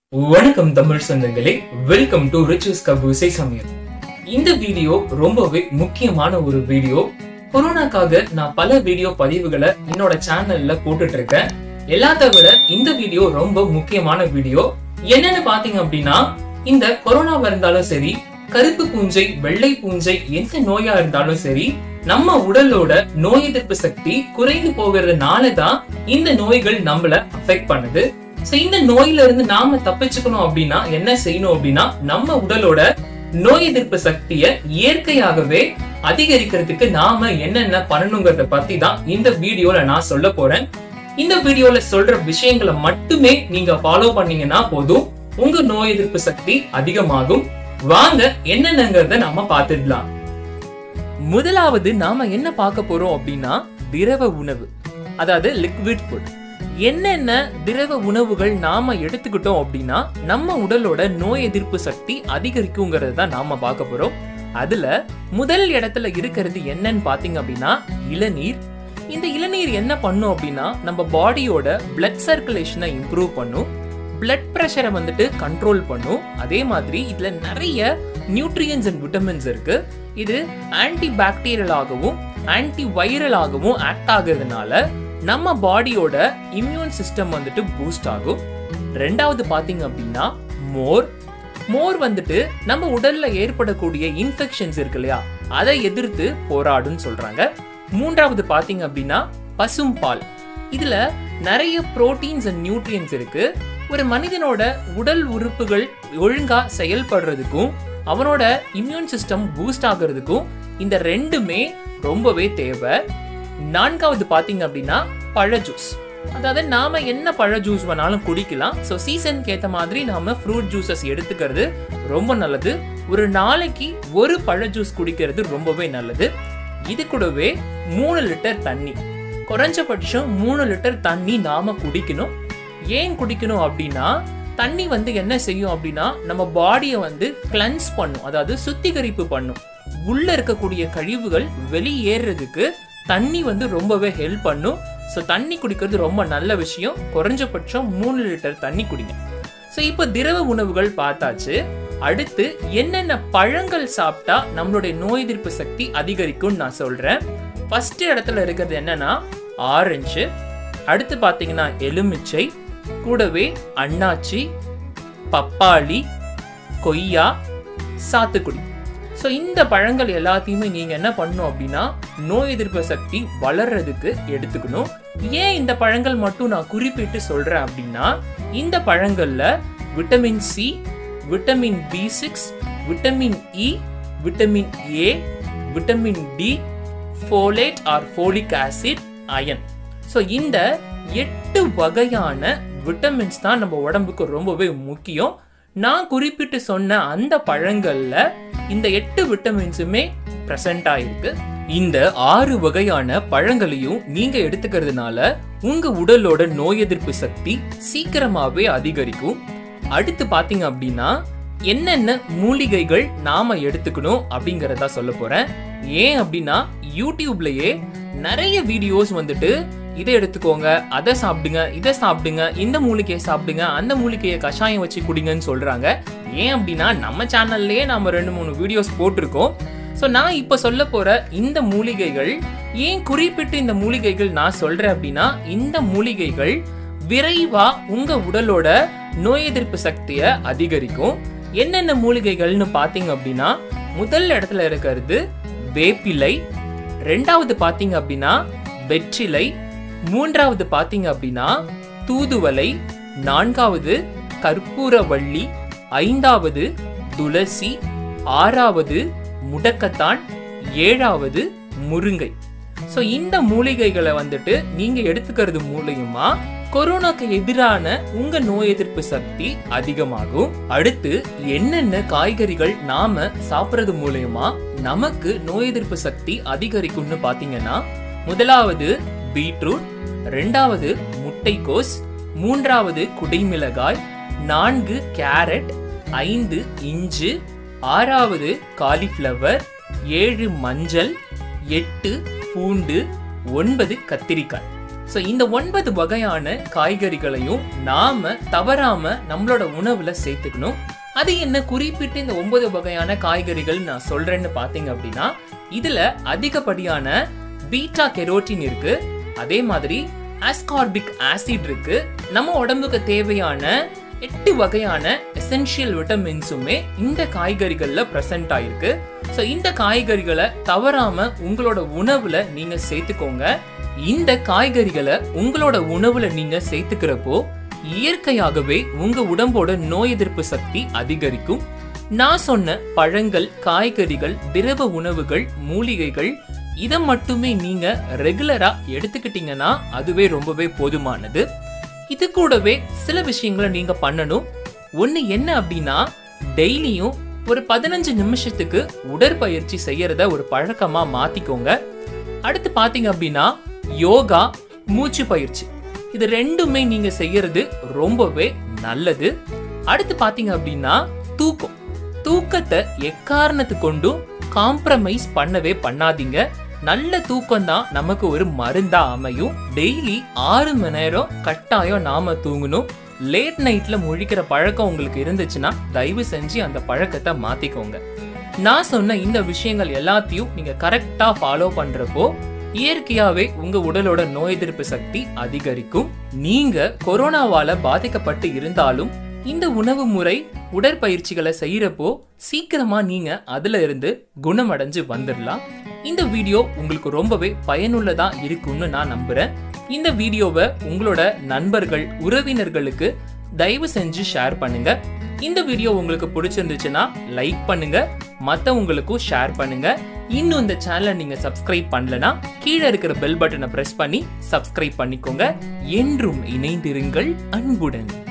வணக்கம் தமிழ் சொந்தங்களே welcome to riches கபூசை சமையல் இந்த வீடியோ ரொம்பவே முக்கியமான ஒரு வீடியோ கொரோனாக்காக நான் பல வீடியோ பதிவுகளை என்னோட சேனல்ல போட்டுட்டு இருக்கேன் எல்லாத்த விட இந்த வீடியோ ரொம்ப முக்கியமான வீடியோ என்னன்னு பாத்தீங்க அப்படின்னா இந்த கொரோனாவா இருந்தாலும் சரி கருப்பு பூஞ்சை வெள்ளை பூஞ்சை எந்த நோயா இருந்தாலும் சரி நம்ம உடலோட நோய் எதிர்ப்பு சக்தி குறைந்து போகிறதுனால தான் இந்த நோய்கள் நம்மள அஃபெக்ட் பண்ணுது சோ இந்த நோயில இருந்து நாம தப்பிச்சுக்கணும் அப்படின்னா என்ன செய்யணும் அப்படின்னா நம்ம உடலோட நோய் எதிர்ப்பு சக்தியை இயற்கையாகவே அதிகரிக்கிறதுக்கு நாம என்னென்ன பண்ணணுங்கிறத பத்தி தான் இந்த வீடியோல நான் சொல்ல போறேன் இந்த வீடியோல சொல்ற விஷயங்களை மட்டுமே நீங்க ஃபாலோ பண்ணீங்கன்னா போதும் உங்க நோய் எதிர்ப்பு சக்தி அதிகமாகும் வாங்க என்னென்னங்கிறத நாம பார்த்துடலாம் முதலாவது நாம என்ன பார்க்க போறோம் அப்படின்னா திரவ உணவு அதாவது லிக்விட் ஃபுட் என்னென்ன திரவ உணவுகள் நாம எடுத்துக்கிட்டோம் அப்படின்னா நம்ம உடலோட நோய் எதிர்ப்பு சக்தி அதிகரிக்குங்கிறது தான் நாம பார்க்க போறோம் அதுல முதல் இடத்துல இருக்கிறது என்னன்னு பாத்தீங்க அப்படின்னா இளநீர் இந்த இளநீர் என்ன பண்ணும் அப்படின்னா நம்ம பாடியோட பிளட் சர்க்குலேஷனை இம்ப்ரூவ் பண்ணும் பிளட் ப்ரெஷரை வந்துட்டு கண்ட்ரோல் பண்ணும் அதே மாதிரி இதுல நிறைய நியூட்ரியன்ஸ் அண்ட் விட்டமின்ஸ் இருக்கு இது ஆன்டி பாக்டீரியலாகவும் ஆன்டி வைரலாகவும் ஆக்ட் ஆகுறதுனால நம்ம பாடியோட இம்யூன் சிஸ்டம் வந்துட்டு பூஸ்ட் ஆகும் ரெண்டாவது பாத்தீங்க அப்படின்னா மோர் மோர் வந்துட்டு நம்ம உடல்ல ஏற்படக்கூடிய இன்ஃபெக்ஷன்ஸ் இருக்கு இல்லையா அதை எதிர்த்து போராடுன்னு சொல்றாங்க மூன்றாவது பாத்தீங்க அப்படின்னா பசும்பால் இதுல நிறைய புரோட்டீன்ஸ் அண்ட் நியூட்ரியன்ஸ் இருக்கு ஒரு மனிதனோட உடல் உறுப்புகள் ஒழுங்கா செயல்படுறதுக்கும் அவனோட இம்யூன் சிஸ்டம் பூஸ்ட் ஆகுறதுக்கும் இந்த ரெண்டுமே ரொம்பவே தேவை நான்காவது பாத்தீங்க அப்படின்னா பழ ஜூஸ் அதாவது நாம என்ன பழ ஜூஸ் வேணாலும் குடிக்கலாம் ஸோ சீசனுக்கு ஏற்ற மாதிரி நாம ஃப்ரூட் ஜூசஸ் எடுத்துக்கிறது ரொம்ப நல்லது ஒரு நாளைக்கு ஒரு பழ ஜூஸ் குடிக்கிறது ரொம்பவே நல்லது இது கூடவே மூணு லிட்டர் தண்ணி குறைஞ்சபட்சம் மூணு லிட்டர் தண்ணி நாம குடிக்கணும் ஏன் குடிக்கணும் அப்படின்னா தண்ணி வந்து என்ன செய்யும் அப்படின்னா நம்ம பாடியை வந்து கிளன்ஸ் பண்ணும் அதாவது சுத்திகரிப்பு பண்ணும் உள்ள இருக்கக்கூடிய கழிவுகள் வெளியேறதுக்கு தண்ணி வந்து ரொம்பவே ஹெல்ப் பண்ணும் ஸோ தண்ணி குடிக்கிறது ரொம்ப நல்ல விஷயம் குறைஞ்சபட்சம் மூணு லிட்டர் தண்ணி குடிங்க ஸோ இப்போ திரவ உணவுகள் பார்த்தாச்சு அடுத்து என்னென்ன பழங்கள் சாப்பிட்டா நம்மளுடைய நோய் எதிர்ப்பு சக்தி அதிகரிக்கும்னு நான் சொல்றேன் ஃபர்ஸ்ட் இடத்துல இருக்கிறது என்னன்னா ஆரஞ்சு அடுத்து பார்த்தீங்கன்னா எலுமிச்சை கூடவே அண்ணாச்சி பப்பாளி கொய்யா சாத்துக்குடி ஸோ இந்த பழங்கள் எல்லாத்தையுமே நீங்க என்ன பண்ணணும் அப்படின்னா நோய் எதிர்ப்பு சக்தி வளர்றதுக்கு எடுத்துக்கணும் ஏன் இந்த பழங்கள் மட்டும் நான் குறிப்பிட்டு சொல்றேன் அப்படின்னா இந்த பழங்கள்ல vitamin C vitamin B six vitamin E vitamin A vitamin D folate or folic acid iron so இந்த எட்டு வகையான விட்டமின்ஸ் தான் நம்ம உடம்புக்கு ரொம்பவே முக்கியம் நான் குறிப்பிட்டு சொன்ன அந்த பழங்கள்ல இந்த எட்டு விட்டமின்ஸுமே பிரசன்ட் ஆயிருக்கு இந்த ஆறு வகையான பழங்களையும் நீங்க எடுத்துக்கிறதுனால உங்க உடலோட நோய் எதிர்ப்பு சக்தி சீக்கிரமாவே அதிகரிக்கும் அடுத்து பாத்தீங்க அப்படின்னா என்னென்ன மூலிகைகள் நாம எடுத்துக்கணும் அப்படிங்கறத சொல்ல போறேன் ஏன் அப்படின்னா யூடியூப்லயே நிறைய வீடியோஸ் வந்துட்டு இதை எடுத்துக்கோங்க அதை சாப்பிடுங்க இதை சாப்பிடுங்க இந்த மூலிகையை சாப்பிடுங்க அந்த மூலிகையை கஷாயம் வச்சு குடிங்கன்னு சொல்றாங்க ஏன் அப்படின்னா நம்ம சேனல்லையே நாம ரெண்டு மூணு வீடியோஸ் போட்டிருக்கோம் ஸோ நான் இப்போ சொல்ல போற இந்த மூலிகைகள் ஏன் குறிப்பிட்டு இந்த மூலிகைகள் நான் சொல்றேன் அப்படின்னா இந்த மூலிகைகள் விரைவா உங்க உடலோட நோய் எதிர்ப்பு சக்தியை அதிகரிக்கும் என்னென்ன மூலிகைகள்னு பாத்தீங்க அப்படின்னா முதல் இடத்துல இருக்கிறது வேப்பிலை ரெண்டாவது பாத்தீங்க அப்படின்னா வெற்றிலை மூன்றாவது பாத்தீங்க அப்படின்னா தூதுவளை நான்காவது கற்பூரவள்ளி ஐந்தாவது துளசி ஆறாவது முடக்கத்தான் ஏழாவது முருங்கை ஸோ இந்த மூலிகைகளை வந்துட்டு நீங்க எடுத்துக்கிறது மூலியமா கொரோனாக்கு எதிரான உங்க நோய் எதிர்ப்பு சக்தி அதிகமாகும் அடுத்து என்னென்ன காய்கறிகள் நாம சாப்பிடுறது மூலயமா நமக்கு நோய் எதிர்ப்பு சக்தி அதிகரிக்கும்னு பாத்தீங்கன்னா முதலாவது பீட்ரூட் ரெண்டாவது முட்டைக்கோஸ் மூன்றாவது குடைமிளகாய் நான்கு கேரட் ஐந்து இஞ்சு ஆறாவது காலிஃப்ளவர் ஏழு மஞ்சள் எட்டு பூண்டு ஒன்பது கத்திரிக்காய் ஸோ இந்த ஒன்பது வகையான காய்கறிகளையும் நாம தவறாம நம்மளோட உணவுல சேர்த்துக்கணும் அது என்ன குறிப்பிட்டு இந்த ஒன்பது வகையான காய்கறிகள் நான் சொல்றேன்னு பாத்தீங்க அப்படின்னா இதுல அதிகப்படியான பீட்டா கெரோட்டின் இருக்கு அதே மாதிரி ஆஸ்கார்பிக் ஆசிட் இருக்கு நம்ம உடம்புக்கு தேவையான எட்டு வகையான எசென்ஷியல் விட்டமின்ஸுமே இந்த காய்கறிகள்ல பிரசன்ட் ஆயிருக்கு ஸோ இந்த காய்கறிகளை தவறாம உங்களோட உணவுல நீங்க சேர்த்துக்கோங்க இந்த காய்கறிகளை உங்களோட உணவுல நீங்க சேர்த்துக்கிறப்போ இயற்கையாகவே உங்க உடம்போட நோய் எதிர்ப்பு சக்தி அதிகரிக்கும் நான் சொன்ன பழங்கள் காய்கறிகள் திரவ உணவுகள் மூலிகைகள் இதை மட்டுமே நீங்க ரெகுலரா எடுத்துக்கிட்டீங்கன்னா அதுவே ரொம்பவே போதுமானது இது கூடவே சில விஷயங்களை நீங்க பண்ணணும் ஒண்ணு என்ன அப்படின்னா டெய்லியும் ஒரு பதினஞ்சு நிமிஷத்துக்கு உடற்பயிற்சி செய்யறத ஒரு பழக்கமா மாத்திக்கோங்க அடுத்து பாத்தீங்க அப்படின்னா யோகா மூச்சு பயிற்சி இது ரெண்டுமே நீங்க செய்யறது ரொம்பவே நல்லது அடுத்து பாத்தீங்க அப்படின்னா தூக்கம் தூக்கத்தை எக்காரணத்து கொண்டும் காம்ப்ரமைஸ் பண்ணவே பண்ணாதீங்க நல்ல தூக்கம் தான் நமக்கு ஒரு மருந்தா அமையும் டெய்லி ஆறு மணி நேரம் கட்டாயம் நாம தூங்கணும் லேட் நைட்ல முழிக்கிற பழக்கம் உங்களுக்கு இருந்துச்சுன்னா தயவு செஞ்சு அந்த பழக்கத்தை மாத்திக்கோங்க நான் சொன்ன இந்த விஷயங்கள் எல்லாத்தையும் நீங்க கரெக்டா ஃபாலோ பண்றப்போ இயற்கையாவே உங்க உடலோட நோய் எதிர்ப்பு சக்தி அதிகரிக்கும் நீங்க கொரோனாவால பாதிக்கப்பட்டு இருந்தாலும் இந்த உணவு முறை உடற்பயிற்சிகளை செய்யறப்போ சீக்கிரமா நீங்க அதுல இருந்து குணமடைஞ்சு வந்துடலாம் இந்த வீடியோ உங்களுக்கு ரொம்பவே பயனுள்ளதா இருக்கும்னு நான் நம்புறேன் இந்த வீடியோவை உங்களோட நண்பர்கள் உறவினர்களுக்கு தயவு செஞ்சு ஷேர் பண்ணுங்க இந்த வீடியோ உங்களுக்கு பிடிச்சிருந்துச்சுன்னா லைக் பண்ணுங்க மற்றவங்களுக்கும் ஷேர் பண்ணுங்க இன்னும் இந்த சேனலை நீங்க சப்ஸ்கிரைப் பண்ணலனா கீழே இருக்கிற பெல் பட்டனை பிரஸ் பண்ணி சப்ஸ்கிரைப் பண்ணிக்கோங்க என்றும் இணைந்திருங்கள் அன்புடன்